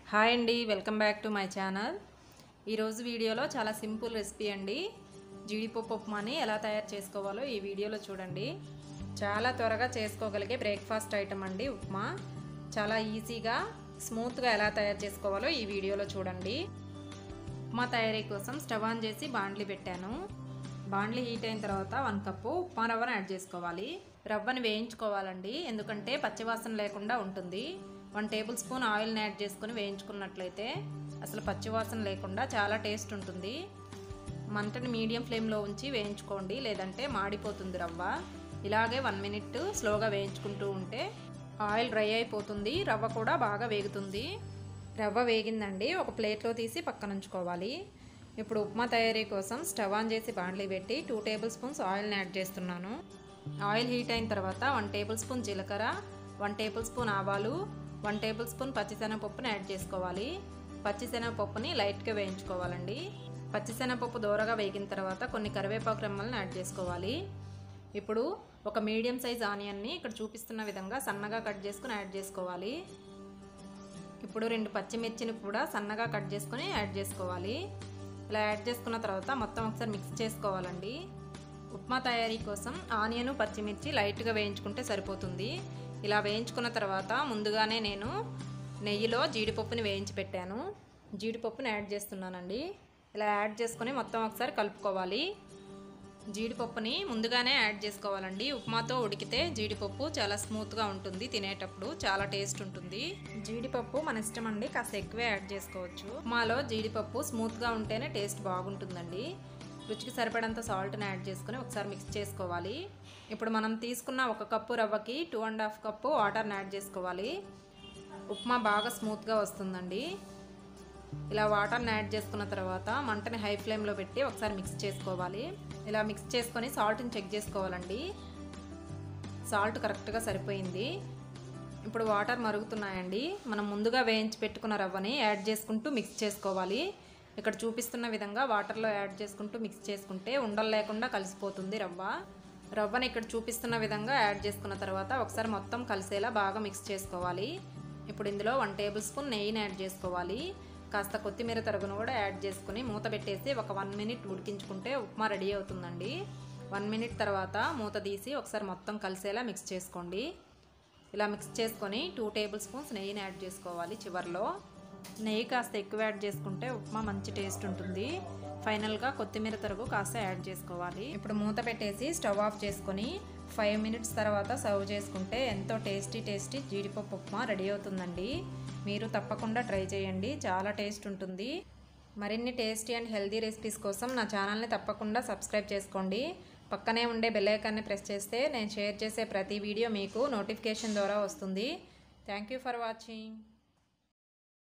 hi అండి welcome back to my channel ఈరోజు వీడియోలో చాలా సింపుల్ రెసిపీ అండి జీడిపప్పు ఉప్మాని ఎలా తయారు చేసుకోవాలో ఈ వీడియోలో చూడండి చాలా త్వరగా చేసుకోగలిగే బ్రేక్ఫాస్ట్ ఐటమ్ అండి ఉప్మా చాలా ఈజీగా స్మూత్గా ఎలా తయారు చేసుకోవాలో ఈ వీడియోలో చూడండి ఉప్మా తయారీ కోసం స్టవ్ ఆన్ చేసి బాండ్లీ పెట్టాను బాండ్లీ హీట్ అయిన తర్వాత వన్ కప్పు ఉప్మా రవ్వను యాడ్ చేసుకోవాలి రవ్వని వేయించుకోవాలండి ఎందుకంటే పచ్చివాసన లేకుండా ఉంటుంది వన్ టేబుల్ స్పూన్ ఆయిల్ని యాడ్ చేసుకొని వేయించుకున్నట్లయితే అసలు పచ్చివాసన లేకుండా చాలా టేస్ట్ ఉంటుంది మంటని మీడియం ఫ్లేమ్లో ఉంచి వేయించుకోండి లేదంటే మాడిపోతుంది రవ్వ ఇలాగే వన్ మినిట్ స్లోగా వేయించుకుంటూ ఉంటే ఆయిల్ డ్రై అయిపోతుంది రవ్వ కూడా బాగా వేగుతుంది రవ్వ వేగిందండి ఒక ప్లేట్లో తీసి పక్కన ఉంచుకోవాలి ఇప్పుడు ఉప్మా తయారీ కోసం స్టవ్ ఆన్ చేసి బాండ్లీ పెట్టి టూ టేబుల్ స్పూన్స్ ఆయిల్ని యాడ్ చేస్తున్నాను ఆయిల్ హీట్ అయిన తర్వాత వన్ టేబుల్ స్పూన్ జీలకర్ర వన్ టేబుల్ స్పూన్ ఆవాలు వన్ టేబుల్ స్పూన్ పచ్చిశనగపప్పుని యాడ్ చేసుకోవాలి పచ్చిశనగపప్పుని లైట్గా వేయించుకోవాలండి పచ్చిశనగపప్పు దూరగా వేగిన తర్వాత కొన్ని కరివేపాకు రెమ్మలను యాడ్ చేసుకోవాలి ఇప్పుడు ఒక మీడియం సైజ్ ఆనియన్ని ఇక్కడ చూపిస్తున్న విధంగా సన్నగా కట్ చేసుకుని యాడ్ చేసుకోవాలి ఇప్పుడు రెండు పచ్చిమిర్చిని కూడా సన్నగా కట్ చేసుకొని యాడ్ చేసుకోవాలి ఇలా యాడ్ చేసుకున్న తర్వాత మొత్తం ఒకసారి మిక్స్ చేసుకోవాలండి ఉప్మా తయారీ కోసం ఆనియన్ పచ్చిమిర్చి లైట్గా వేయించుకుంటే సరిపోతుంది ఇలా వేయించుకున్న తర్వాత ముందుగానే నేను నెయ్యిలో జీడిపప్పుని వేయించి పెట్టాను జీడిపప్పుని యాడ్ చేస్తున్నానండి ఇలా యాడ్ చేసుకొని మొత్తం ఒకసారి కలుపుకోవాలి జీడిపప్పుని ముందుగానే యాడ్ చేసుకోవాలండి ఉప్మాతో ఉడికితే జీడిపప్పు చాలా స్మూత్గా ఉంటుంది తినేటప్పుడు చాలా టేస్ట్ ఉంటుంది జీడిపప్పు మన ఇష్టం అండి కాస్త ఎక్కువే యాడ్ చేసుకోవచ్చు ఉప్మాలో జీడిపప్పు స్మూత్గా ఉంటేనే టేస్ట్ బాగుంటుందండి రుచికి సరిపడంత సాల్ట్ని యాడ్ చేసుకుని ఒకసారి మిక్స్ చేసుకోవాలి ఇప్పుడు మనం తీసుకున్న ఒక కప్పు రవ్వకి టూ అండ్ హాఫ్ కప్పు వాటర్ని యాడ్ చేసుకోవాలి ఉప్మా బాగా స్మూత్గా వస్తుందండి ఇలా వాటర్ని యాడ్ చేసుకున్న తర్వాత మంటని హై ఫ్లేమ్లో పెట్టి ఒకసారి మిక్స్ చేసుకోవాలి ఇలా మిక్స్ చేసుకొని సాల్ట్ని చెక్ చేసుకోవాలండి సాల్ట్ కరెక్ట్గా సరిపోయింది ఇప్పుడు వాటర్ మరుగుతున్నాయండి మనం ముందుగా వేయించి పెట్టుకున్న రవ్వని యాడ్ చేసుకుంటూ మిక్స్ చేసుకోవాలి ఇక్కడ చూపిస్తున్న విధంగా వాటర్లో యాడ్ చేసుకుంటూ మిక్స్ చేసుకుంటే ఉండలు లేకుండా కలిసిపోతుంది రవ్వ రవ్వని ఇక్కడ చూపిస్తున్న విధంగా యాడ్ చేసుకున్న తర్వాత ఒకసారి మొత్తం కలిసేలా బాగా మిక్స్ చేసుకోవాలి ఇప్పుడు ఇందులో వన్ టేబుల్ స్పూన్ నెయ్యిని యాడ్ చేసుకోవాలి కాస్త కొత్తిమీర తరుగును కూడా యాడ్ చేసుకుని మూత పెట్టేసి ఒక వన్ మినిట్ ఉడికించుకుంటే ఉప్మా రెడీ అవుతుందండి వన్ మినిట్ తర్వాత మూత తీసి ఒకసారి మొత్తం కలిసేలా మిక్స్ చేసుకోండి ఇలా మిక్స్ చేసుకొని టూ టేబుల్ స్పూన్స్ నెయ్యిని యాడ్ చేసుకోవాలి చివరిలో నెయ్యి కాస్త ఎక్కువ యాడ్ చేసుకుంటే ఉప్మా మంచి టేస్ట్ ఉంటుంది ఫైనల్గా కొత్తిమీర తరుగు కాస్త యాడ్ చేసుకోవాలి ఇప్పుడు మూత పెట్టేసి స్టవ్ ఆఫ్ చేసుకొని ఫైవ్ మినిట్స్ తర్వాత సర్వ్ చేసుకుంటే ఎంతో టేస్టీ టేస్టీ జీడిపప్పు ఉప్మా రెడీ అవుతుందండి మీరు తప్పకుండా ట్రై చేయండి చాలా టేస్ట్ ఉంటుంది మరిన్ని టేస్టీ అండ్ హెల్తీ రెసిపీస్ కోసం నా ఛానల్ని తప్పకుండా సబ్స్క్రైబ్ చేసుకోండి పక్కనే ఉండే బెల్ ఐకాన్ని ప్రెస్ చేస్తే నేను షేర్ చేసే ప్రతి వీడియో మీకు నోటిఫికేషన్ ద్వారా వస్తుంది థ్యాంక్ యూ ఫర్ వాచింగ్